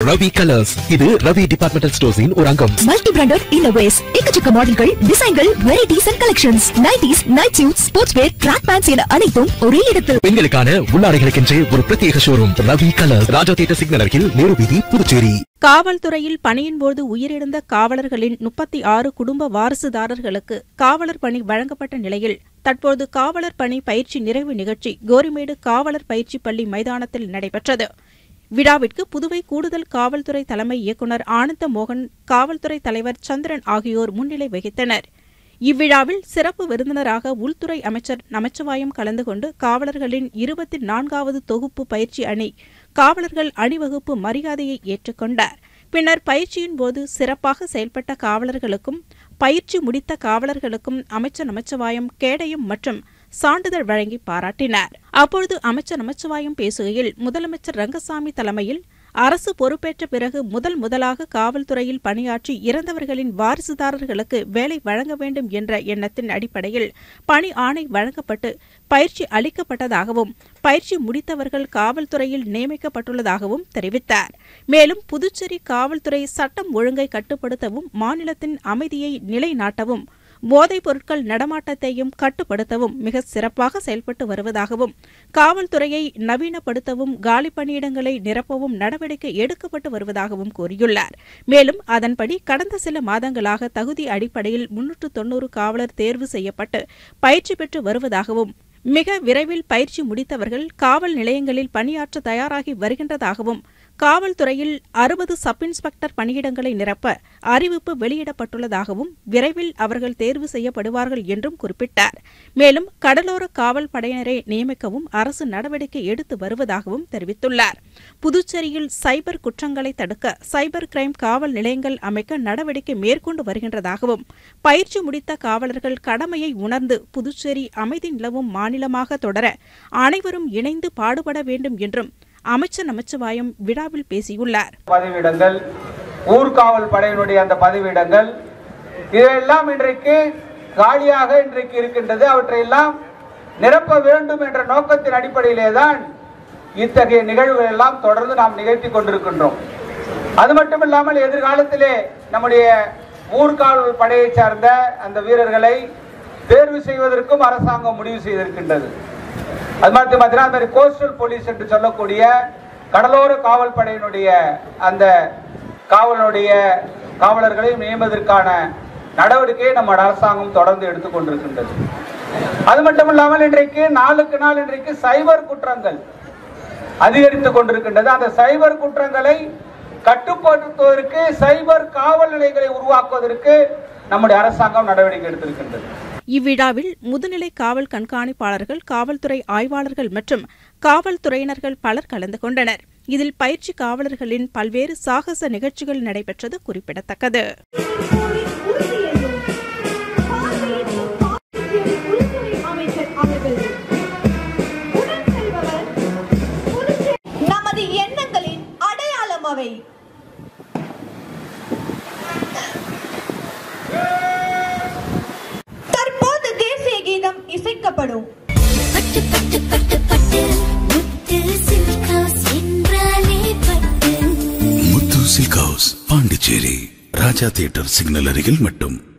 Ravi colours இது Ravi departmental ஸ்டோர்ஸின் ஒரு அங்கம் மல்டி பிராண்டட் இன்னோவேஸ் எக்கச்சக்க மாடல்கள் டிசைன்கள் varieties and collections nighties night suit sports wear track pants என அனைத்தும் ஒரே இடத்தில் பெண்களுக்கான உள்ளாடைகளுக்கென்றே ஒரு பிரத்யேக showroom Ravi colours Raja theatre signal அருகில் நேரு வீதி புதுச்சேரி காவல்துறையில் பணியின் போது உயிரிழந்த காவலர்களின் முப்பத்தி ஆறு குடும்ப வாரிசுதாரர்களுக்கு காவலர் பணி வழங்கப்பட்ட நிலையில் தற்போது காவலர் பணி பயிற்சி நிறைவு நிகழ்ச்சி கோரிமேடு காவலர் பயிற்சி பள்ளி மைதானத்தில் நடைபெற்றது விழாவிற்கு புதுவை கூடுதல் காவல்துறை தலைமை இயக்குநர் ஆனந்த மோகன் காவல்துறை தலைவர் சந்திரன் ஆகியோர் முன்னிலை வகித்தனர் இவ்விழாவில் சிறப்பு விருந்தினராக உள்துறை அமைச்சர் நமச்சிவாயம் கலந்து கொண்டு காவலர்களின் இருபத்தி நான்காவது தொகுப்பு பயிற்சி அணி காவலர்கள் அணிவகுப்பு மரியாதையை ஏற்றுக்கொண்டார் பின்னர் பயிற்சியின் போது சிறப்பாக செயல்பட்ட காவலர்களுக்கும் பயிற்சி முடித்த காவலர்களுக்கும் அமைச்சர் நமச்சிவாயம் கேடயம் மற்றும் சான்றிதழ் வழங்கி பாராட்டினார் அப்பொழுது அமைச்சர் நமச்சிவாயம் பேசுகையில் முதலமைச்சர் ரங்கசாமி தலைமையில் அரசு பொறுப்பேற்ற பிறகு முதல் முதலாக காவல்துறையில் பணியாற்றி இறந்தவர்களின் வாரிசுதாரர்களுக்கு வேலை வழங்க வேண்டும் என்ற எண்ணத்தின் அடிப்படையில் பணி ஆணை வழங்கப்பட்டு பயிற்சி அளிக்கப்பட்டதாகவும் பயிற்சி முடித்தவர்கள் காவல்துறையில் நியமிக்கப்பட்டுள்ளதாகவும் தெரிவித்தார் மேலும் புதுச்சேரி காவல்துறை சட்டம் ஒழுங்கை கட்டுப்படுத்தவும் மாநிலத்தின் அமைதியை நிலைநாட்டவும் போதைப் பொருட்கள் நடமாட்டத்தையும் கட்டுப்படுத்தவும் மிக சிறப்பாக செயல்பட்டு வருவதாகவும் காவல்துறையை நவீனப்படுத்தவும் காலி பணியிடங்களை நிரப்பவும் நடவடிக்கை எடுக்கப்பட்டு வருவதாகவும் கூறியுள்ளார் மேலும் அதன்படி கடந்த சில மாதங்களாக தகுதி அடிப்படையில் முன்னூற்று தொன்னூறு காவலர் தேர்வு செய்யப்பட்டு பயிற்சி பெற்று வருவதாகவும் மிக விரைவில் பயிற்சி முடித்தவர்கள் காவல் நிலையங்களில் பணியாற்ற தயாராகி வருகின்றதாகவும் காவல்துறையில் அறுபது சப் இன்ஸ்பெக்டர் பணியிடங்களை நிரப்ப அறிவிப்பு வெளியிடப்பட்டுள்ளதாகவும் விரைவில் அவர்கள் தேர்வு செய்யப்படுவார்கள் என்றும் குறிப்பிட்டார் மேலும் கடலோர காவல் படையினரை நியமிக்கவும் அரசு நடவடிக்கை எடுத்து வருவதாகவும் தெரிவித்துள்ளார் புதுச்சேரியில் சைபர் குற்றங்களை தடுக்க சைபர் கிரைம் காவல் நிலையங்கள் அமைக்க நடவடிக்கை மேற்கொண்டு வருகின்றதாகவும் பயிற்சி முடித்த காவலர்கள் கடமையை உணர்ந்து புதுச்சேரி அமைதி நிலவும் மாநிலமாக தொடர அனைவரும் இணைந்து பாடுபட வேண்டும் என்றும் அமைச்சர் நமச்சிவாயம் விழாவில் பேசியுள்ளார் பதவியிடங்கள் ஊர்காவல் படையினுடைய அந்த பதவியிடங்கள் இதையெல்லாம் இன்றைக்கு காலியாக இன்றைக்கு இருக்கின்றது அவற்றையெல்லாம் நிரப்ப வேண்டும் என்ற நோக்கத்தின் அடிப்படையிலே தான் இத்தகைய நிகழ்வுகள் எல்லாம் தொடர்ந்து நாம் நிகழ்த்தி கொண்டிருக்கின்றோம் அது மட்டுமில்லாமல் எதிர்காலத்திலே நம்முடைய ஊர்காவல் படையை சார்ந்த அந்த வீரர்களை தேர்வு செய்வதற்கும் அரசாங்கம் முடிவு செய்திருக்கின்றது அது மாதிரி பார்த்தீங்கன்னா அந்த மாதிரி கோஸ்டல் போலீஸ் என்று சொல்லக்கூடிய கடலோர காவல் படையினுடைய அந்த காவலுடைய காவலர்களை நியமதற்கான நடவடிக்கையை நம்ம அரசாங்கம் தொடர்ந்து எடுத்துக்கொண்டிருக்கின்றது அது மட்டும் இல்லாமல் இன்றைக்கு நாளுக்கு நாள் இன்றைக்கு சைபர் குற்றங்கள் அதிகரித்துக் கொண்டிருக்கின்றது அந்த சைபர் குற்றங்களை கட்டுப்படுத்துவதற்கு சைபர் காவல் நிலையங்களை உருவாக்குவதற்கு நம்முடைய அரசாங்கம் நடவடிக்கை எடுத்திருக்கின்றது இவ்விழாவில் முதுநிலை காவல் கண்காணிப்பாளர்கள் காவல்துறை ஆய்வாளர்கள் மற்றும் காவல்துறையினர்கள் பலர் கலந்து கொண்டனர் இதில் பயிற்சி காவலர்களின் பல்வேறு சாகச நிகழ்ச்சிகள் நடைபெற்றது குறிப்பிடத்தக்கது நமது எண்ணங்களின் அடையாளம் அவை தற்போது தேசிய கீதம் இசைக்கப்படும் பட்டு பட்டு பட்டு பட்டு முத்து சில்க் ஹவுஸ் என்றாலே Pattu Muthu silk house Pondicherry Raja theatre signal அருகில் மட்டும்